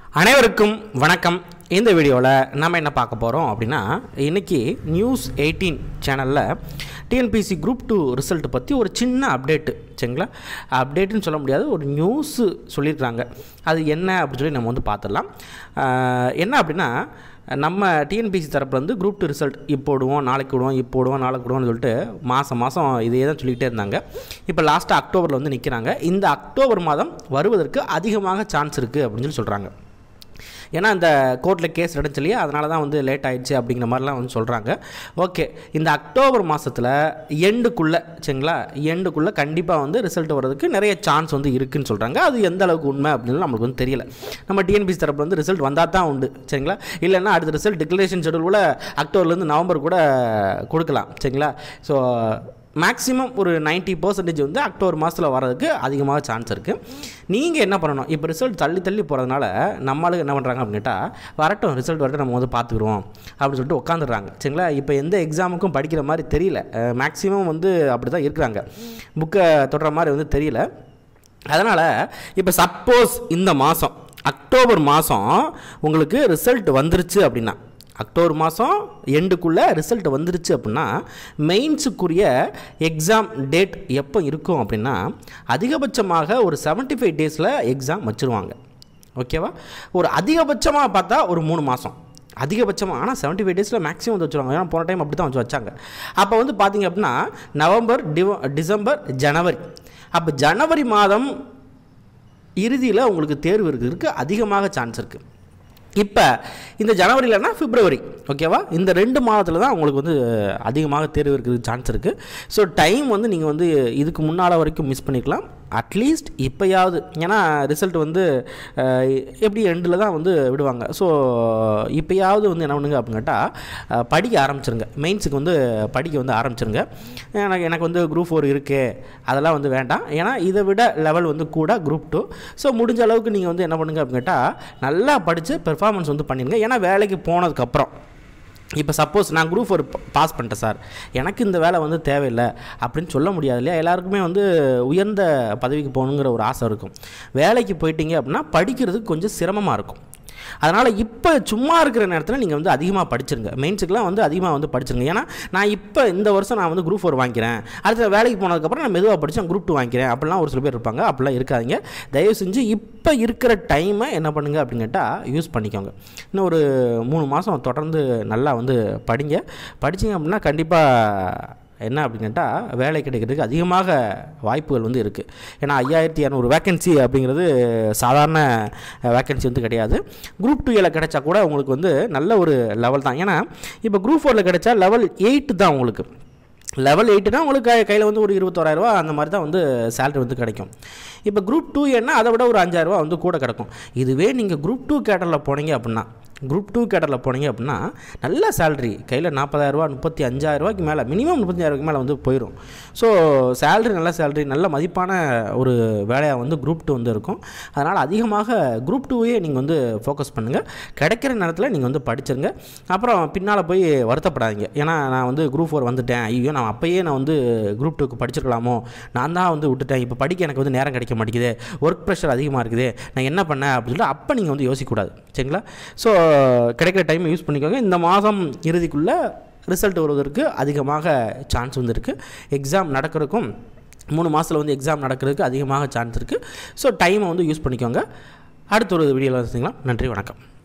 அனைவருக்கும் வணக்கம் இந்த வீடியோவில் நம்ம என்ன பார்க்க போகிறோம் அப்படின்னா இன்றைக்கி நியூஸ் எயிட்டீன் சேனலில் டிஎன்பிசி குரூப் டூ ரிசல்ட் பற்றி ஒரு சின்ன அப்டேட்டு சரிங்களா அப்டேட்டுன்னு சொல்ல முடியாது ஒரு நியூஸு சொல்லியிருக்காங்க அது என்ன அப்படின்னு சொல்லி நம்ம வந்து பார்த்துடலாம் ஆஹ் என்ன அப்படின்னா நம்ம டிஎன்பிசி தரப்புலேருந்து குரூப் டூ ரிசல்ட் இப்போ விடுவோம் நாளைக்கு விடுவோம் இப்போ விடுவோம் நாளைக்கு விடுவோம்னு சொல்லிட்டு மாதம் மாதம் இதே தான் சொல்லிக்கிட்டே இருந்தாங்க இப்போ லாஸ்ட்டாக அக்டோபரில் வந்து நிற்கிறாங்க இந்த அக்டோபர் மாதம் வருவதற்கு அதிகமாக சான்ஸ் இருக்குது அப்படின்னு சொல்லி சொல்கிறாங்க ஏன்னா இந்த கோர்ட்டில் கேஸ் நடந்துச்சு இல்லையா அதனால தான் வந்து லேட் ஆயிடுச்சு அப்படிங்கிற மாதிரிலாம் வந்து சொல்கிறாங்க ஓகே இந்த அக்டோபர் மாதத்தில் எண்டுக்குள்ளே சரிங்களா எண்டுக்குள்ளே கண்டிப்பாக வந்து ரிசல்ட் வர்றதுக்கு நிறைய சான்ஸ் வந்து இருக்குன்னு சொல்கிறாங்க அது எந்த அளவுக்கு உண்மை அப்படின்னு நம்மளுக்கு வந்து தெரியல நம்ம டிஎன்பிசி தரப்புல வந்து ரிசல்ட் வந்தால் தான் உண்டு சரிங்களா இல்லைன்னா அடுத்த ரிசல்ட் டிக்ளரேஷன் ஷெடியூல் கூட அக்டோபர்லேருந்து நவம்பர் கூட கொடுக்கலாம் சரிங்களா ஸோ மேக்ஸிமம் ஒரு 90% பர்சன்டேஜ் வந்து அக்டோபர் மாதத்தில் வர்றதுக்கு அதிகமாக சான்ஸ் இருக்குது நீங்கள் என்ன பண்ணணும் இப்போ ரிசல்ட் தள்ளி தள்ளி போகிறதுனால நம்மளுக்கு என்ன பண்ணுறாங்க அப்படின்னு கேட்டால் வரட்டும் ரிசல்ட் வரட்டும் நம்ம வந்து பார்த்துக்குறோம் அப்படின்னு சொல்லிட்டு உட்காந்துடுறாங்க சரிங்களா இப்போ எந்த எக்ஸாமுக்கும் படிக்கிற மாதிரி தெரியல மேக்ஸிமம் வந்து அப்படி தான் இருக்கிறாங்க புக்கை தொடுற மாதிரி வந்து தெரியல அதனால் இப்போ சப்போஸ் இந்த மாதம் அக்டோபர் மாதம் உங்களுக்கு ரிசல்ட் வந்துருச்சு அப்படின்னா அக்டோபர் மாதம் எண்டுக்குள்ளே ரிசல்ட் வந்துருச்சு அப்படின்னா மெயின்ஸுக்குரிய எக்ஸாம் டேட் எப்போ இருக்கும் அப்படின்னா அதிகபட்சமாக ஒரு 75 ஃபைவ் டேஸில் எக்ஸாம் வச்சுருவாங்க ஓகேவா ஒரு அதிகபட்சமாக பார்த்தா ஒரு மூணு மாதம் அதிகபட்சமாக ஆனால் 75 ஃபைவ் டேஸில் மேக்ஸிமம் வந்து வச்சுருவாங்க ஏன்னா போன டைம் அப்படி தான் வச்சு வச்சாங்க அப்போ வந்து பார்த்தீங்க அப்படின்னா நவம்பர் டிவ டிசம்பர் ஜனவரி அப்போ ஜனவரி மாதம் இறுதியில் உங்களுக்கு தேர்வு இருக்கிறதுக்கு அதிகமாக சான்ஸ் இருக்குது இப்போ இந்த ஜனவரியிலனா பிப்ரவரி ஓகேவா இந்த ரெண்டு மாதத்தில் தான் உங்களுக்கு வந்து அதிகமாக தேர்வு இருக்கிறதுக்கு சான்ஸ் இருக்குது ஸோ டைம் வந்து நீங்கள் வந்து இதுக்கு முன்னால் வரைக்கும் மிஸ் பண்ணிக்கலாம் அட்லீஸ்ட் இப்போயாவது ஏன்னா ரிசல்ட் வந்து அஹ், எப்படி எண்டில் தான் வந்து விடுவாங்க ஸோ இப்போயாவது வந்து என்ன பண்ணுங்க அப்படின்னு கேட்டால் படிக்க ஆரம்பிச்சிருங்க மெயின்ஸுக்கு வந்து படிக்க வந்து ஆரம்பிச்சிருங்க எனக்கு எனக்கு வந்து குரூப் ஃபோர் இருக்கே அதெல்லாம் வந்து வேண்டாம் ஏன்னா இதை விட லெவல் வந்து கூட குரூப் டூ ஸோ முடிஞ்ச அளவுக்கு நீங்கள் வந்து என்ன பண்ணுங்க அப்படின்னு கேட்டால் நல்லா படித்து பெர்ஃபார்மன்ஸ் வந்து பண்ணிடுங்க ஏன்னா வேலைக்கு போனதுக்கப்புறம் இப்போ சப்போஸ் நான் குரூப் ஒரு பாஸ் பண்ணிட்டேன் சார் எனக்கு இந்த வேலை வந்து தேவையில்லை அப்படின்னு சொல்ல முடியாது இல்லையா எல்லாருக்குமே வந்து உயர்ந்த பதவிக்கு போகணுங்கிற ஒரு ஆசை இருக்கும் வேலைக்கு போயிட்டீங்க அப்படின்னா படிக்கிறதுக்கு கொஞ்சம் சிரமமாக இருக்கும் அதனால் இப்போ சும்மா இருக்கிற நேரத்தில் நீங்கள் வந்து அதிகமாக படிச்சிருங்க மெயின்ஸுக்கெலாம் வந்து அதிகமாக வந்து படிச்சிருங்க ஏன்னா நான் இப்போ இந்த வருஷம் நான் வந்து குரூப் ஃபோர் வாங்கிக்கிறேன் அடுத்த வேலைக்கு போனதுக்கப்புறம் நான் மெதுவாக படித்து குரூப் டூ வாங்கிக்கிறேன் அப்படிலாம் ஒரு சில பேர் இருப்பாங்க அப்படிலாம் இருக்காதீங்க தயவு செஞ்சு இப்போ இருக்கிற டைமை என்ன பண்ணுங்க அப்படின்னு கேட்டால் யூஸ் பண்ணிக்கோங்க இன்னும் ஒரு மூணு மாதம் தொடர்ந்து நல்லா வந்து படிங்க படிச்சீங்க அப்படின்னா கண்டிப்பாக என்ன அப்படின்னு கேட்டால் வேலை கிடைக்கிறதுக்கு அதிகமாக வாய்ப்புகள் வந்து இருக்குது ஏன்னா ஐயாயிரத்தி இரநூறு வேக்கன்சி அப்படிங்கிறது சாதாரண வேக்கன்சி வந்து கிடையாது குரூப் டூ ஏல கிடைச்சா கூட உங்களுக்கு வந்து நல்ல ஒரு லெவல் தான் ஏன்னா இப்போ குரூப் ஃபோரில் கிடைச்சா லெவல் எயிட் தான் உங்களுக்கு லெவல் எயிட்டுனா உங்களுக்கு கை- கையில் வந்து ஒரு இருபத்தோராயிரரூவா அந்த மாதிரி தான் வந்து சேலரி வந்து கிடைக்கும் இப்போ குரூப் டூ என்ன அதை விட ஒரு அஞ்சாயிரரூவா வந்து கூட கிடைக்கும் இதுவே நீங்கள் குரூப் டூ கேட்டரில் போனீங்க அப்படின்னா குரூப் டூ கேட்டரில் போனீங்க அப்படின்னா நல்ல சேலரி கையில் நாற்பதாயிரரூவா முப்பத்தி அஞ்சாயிரரூவாய்க்கு மேலே மினிமம் முப்பத்தஞ்சாயிரூவாய்க்கு மேலே வந்து போயிடும் ஸோ சேலரி நல்ல சேலரி நல்ல மதிப்பான ஒரு வேலையாக வந்து குரூப் டூ வந்து இருக்கும் அதனால் அதிகமாக குரூப் டூவே நீங்கள் வந்து ஃபோக்கஸ் பண்ணுங்கள் கிடைக்கிற நேரத்தில் நீங்கள் வந்து படிச்சிருங்க அப்புறம் பின்னால் போய் வருத்தப்படாதீங்க ஏன்னா நான் வந்து குரூப் ஃபோர் வந்துட்டேன் ஐயோ நான் அப்பயே நான் வந்து குரூப் டூக்கு படிச்சிருக்கலாமோ நான் தான் வந்து விட்டுட்டேன் இப்போ படிக்க எனக்கு வந்து நேரம் கிடைக்க மாட்டேங்குது ஒர்க் ப்ரெஷர் அதிகமாக இருக்குது நான் என்ன பண்ணேன் அப்படின்னு சொல்லிட்டு அப்போ நீங்கள் வந்து யோசிக்கக்கூடாது சரிங்களா ஸோ கிடைக்கிற டைமை யூஸ் பண்ணிக்கோங்க இந்த மாதம் இறுதிக்குள்ளே ரிசல்ட் வருவதற்கு அதிகமாக சான்ஸ் வந்து இருக்குது எக்ஸாம் நடக்கிறதுக்கும் மூணு மாதத்தில் வந்து எக்ஸாம் நடக்கிறதுக்கு அதிகமாக சான்ஸ் இருக்குது ஸோ டைமை வந்து யூஸ் பண்ணிக்கோங்க அடுத்த ஒரு வீடியோவில் வச்சுக்கலாம் நன்றி வணக்கம்